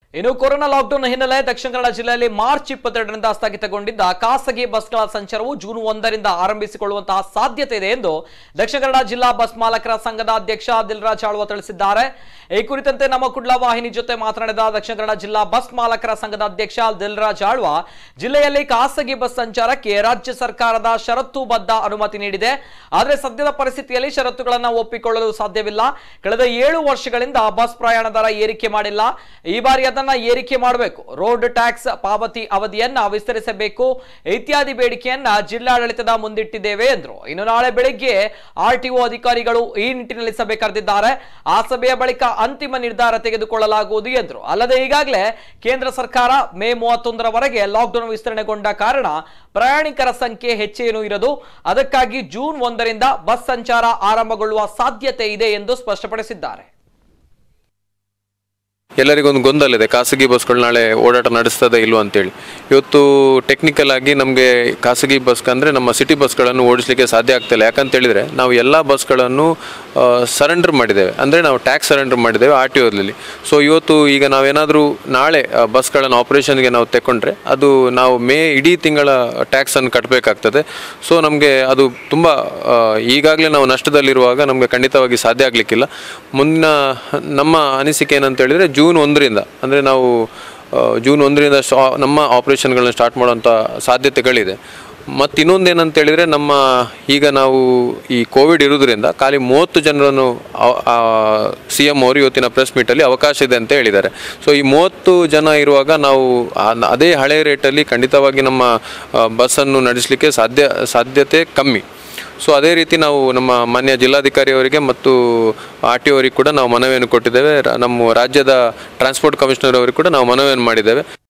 ಇನ್ನು corona lockdown ಹಿನ್ನೆಲೆ ದಕ್ಷಿಣ ಕನ್ನಡ ಜಿಲ್ಲೆಯಲ್ಲಿ ಮಾರ್ಚ್ ಇಪ್ಪತ್ತೆರಡರಿಂದ ಸ್ಥಗಿತಗೊಂಡಿದ್ದ ಖಾಸಗಿ ಬಸ್ಗಳ ಸಂಚಾರವು ಜೂನ್ ಒಂದರಿಂದ ಆರಂಭಿಸಿಕೊಳ್ಳುವಂತಹ ಸಾಧ್ಯತೆ ಇದೆ ಎಂದು ದಕ್ಷಿಣ ಕನ್ನಡ ಜಿಲ್ಲಾ ಬಸ್ ಮಾಲಕರ ಸಂಘದ ಅಧ್ಯಕ್ಷ ದಿಲ್ರಾಜ್ ಆಳ್ವ ತಿಳಿಸಿದ್ದಾರೆ ಈ ಕುರಿತಂತೆ ನಮ್ಮ ಕುಡ್ಲ ವಾಹಿನಿ ಜೊತೆ ಮಾತನಾಡಿದ ದಕ್ಷಿಣ ಕನ್ನಡ ಜಿಲ್ಲಾ ಬಸ್ ಮಾಲಕರ ಸಂಘದ ಅಧ್ಯಕ್ಷ ದಿಲ್ರಾಜ್ ಆಳ್ವ ಜಿಲ್ಲೆಯಲ್ಲಿ ಖಾಸಗಿ ಬಸ್ ಸಂಚಾರಕ್ಕೆ ರಾಜ್ಯ ಸರ್ಕಾರದ ಷರತ್ತುಬದ್ಧ ಅನುಮತಿ ನೀಡಿದೆ ಆದರೆ ಸದ್ಯದ ಪರಿಸ್ಥಿತಿಯಲ್ಲಿ ಷರತ್ತುಗಳನ್ನು ಒಪ್ಪಿಕೊಳ್ಳಲು ಸಾಧ್ಯವಿಲ್ಲ ಕಳೆದ ಏಳು ವರ್ಷಗಳಿಂದ ಬಸ್ ಪ್ರಯಾಣ ದರ ಏರಿಕೆ ಮಾಡಿಲ್ಲ ಈ ಬಾರಿ ಅದನ್ನ ಏರಿಕೆ ಮಾಡಬೇಕು ರೋಡ್ ಟ್ಯಾಕ್ಸ್ ಪಾವತಿ ಅವಧಿಯನ್ನ ವಿಸ್ತರಿಸಬೇಕು ಇತ್ಯಾದಿ ಬೇಡಿಕೆಯನ್ನ ಜಿಲ್ಲಾಡಳಿತದ ಮುಂದಿಟ್ಟಿದ್ದೇವೆ ಎಂದರು ಇನ್ನು ನಾಳೆ ಬೆಳಿಗ್ಗೆ ಆರ್ಟಿಒ ಅಧಿಕಾರಿಗಳು ಈ ನಿಟ್ಟಿನಲ್ಲಿ ಸಭೆ ಕರೆದಿದ್ದಾರೆ ಆ ಸಭೆಯ ಬಳಿಕ ಅಂತಿಮ ನಿರ್ಧಾರ ತೆಗೆದುಕೊಳ್ಳಲಾಗುವುದು ಎಂದರು ಅಲ್ಲದೆ ಈಗಾಗಲೇ ಕೇಂದ್ರ ಸರ್ಕಾರ ಮೇ ಮೂವತ್ತೊಂದರವರೆಗೆ ಲಾಕ್ಡೌನ್ ವಿಸ್ತರಣೆಗೊಂಡ ಕಾರಣ ಪ್ರಯಾಣಿಕರ ಸಂಖ್ಯೆ ಹೆಚ್ಚೇನೂ ಇರದು ಅದಕ್ಕಾಗಿ ಜೂನ್ ಒಂದರಿಂದ ಬಸ್ ಸಂಚಾರ ಆರಂಭಗೊಳ್ಳುವ ಸಾಧ್ಯತೆ ಇದೆ ಎಂದು ಸ್ಪಷ್ಟಪಡಿಸಿದ್ದಾರೆ ಎಲ್ಲರಿಗೊಂದು ಗೊಂದಲ ಇದೆ ಖಾಸಗಿ ಬಸ್ಗಳು ನಾಳೆ ಓಡಾಟ ನಡೆಸ್ತದೆ ಇಲ್ವೋ ಅಂತೇಳಿ ಇವತ್ತು ಟೆಕ್ನಿಕಲ್ ಆಗಿ ನಮಗೆ ಖಾಸಗಿ ಬಸ್ ಅಂದರೆ ನಮ್ಮ ಸಿಟಿ ಬಸ್ಗಳನ್ನು ಓಡಿಸಲಿಕ್ಕೆ ಸಾಧ್ಯ ಆಗ್ತಿಲ್ಲ ಯಾಕಂತ ಹೇಳಿದ್ರೆ ನಾವು ಎಲ್ಲ ಬಸ್ಗಳನ್ನು ಸರೆಂಡರ್ ಮಾಡಿದ್ದೇವೆ ಅಂದರೆ ನಾವು ಟ್ಯಾಕ್ಸ್ ಸರೆಂಡರ್ ಮಾಡಿದ್ದೇವೆ ಆರ್ ಟಿ ಒದಲ್ಲಿ ಸೊ ಇವತ್ತು ಈಗ ನಾವೇನಾದರೂ ನಾಳೆ ಆ, ಬಸ್ಗಳನ್ನು ಆಪರೇಷನ್ಗೆ ನಾವು ತೆಕ್ಕೊಂಡ್ರೆ ಅದು ನಾವು ಮೇ ಇಡೀ ತಿಂಗಳ ಟ್ಯಾಕ್ಸನ್ನು ಕಟ್ಟಬೇಕಾಗ್ತದೆ ಸೊ ನಮಗೆ ಅದು ತುಂಬ ಈಗಾಗಲೇ ನಾವು ನಷ್ಟದಲ್ಲಿರುವಾಗ ನಮಗೆ ಖಂಡಿತವಾಗಿ ಸಾಧ್ಯ ಆಗಲಿಕ್ಕಿಲ್ಲ ಮುಂದಿನ ನಮ್ಮ ಅನಿಸಿಕೆ ಏನಂತ ಹೇಳಿದರೆ ಜೂನ್ ಒಂದರಿಂದ ಅಂದರೆ ನಾವು ಆ, ಜೂನ್ ಒಂದರಿಂದ ಶಾ ನಮ್ಮ ಆಪರೇಷನ್ಗಳನ್ನ ಸ್ಟಾರ್ಟ್ ಮಾಡುವಂಥ ಸಾಧ್ಯತೆಗಳಿದೆ ಮತ್ತು ಇನ್ನೊಂದು ಏನಂತ ಹೇಳಿದರೆ ನಮ್ಮ ಈಗ ನಾವು ಈ ಕೋವಿಡ್ ಇರೋದ್ರಿಂದ ಖಾಲಿ ಮೂವತ್ತು ಜನರನ್ನು ಸಿ ಎಮ್ ಅವರು ಇವತ್ತಿನ ಪ್ರೆಸ್ ಮೀಟಲ್ಲಿ ಅವಕಾಶ ಇದೆ ಅಂತ ಹೇಳಿದ್ದಾರೆ ಸೊ ಈ ಮೂವತ್ತು ಜನ ಇರುವಾಗ ನಾವು ಆ- ಅದೇ ಹಳೆ ರೇಟಲ್ಲಿ ಖಂಡಿತವಾಗಿ ನಮ್ಮ ಆ, ಬಸ್ಸನ್ನು ನಡೆಸಲಿಕ್ಕೆ ಸಾಧ್ಯ ಸಾಧ್ಯತೆ ಕಮ್ಮಿ ಸೊ ಅದೇ ರೀತಿ ನಾವು ನಮ್ಮ ಮಾನ್ಯ ಜಿಲ್ಲಾಧಿಕಾರಿ ಅವರಿಗೆ ಮತ್ತು ಆರ್ ಟಿ ಅವರಿಗೆ ಕೂಡ ನಾವು ಮನವಿಯನ್ನು ಕೊಟ್ಟಿದ್ದೇವೆ ರ- ನಮ್ಮ ರಾಜ್ಯದ ಟ್ರಾನ್ಸ್ಪೋರ್ಟ್ ಕಮಿಷನರ್ ಅವರಿಗೆ ಕೂಡ ನಾವು ಮನವಿಯನ್ನು ಮಾಡಿದ್ದೇವೆ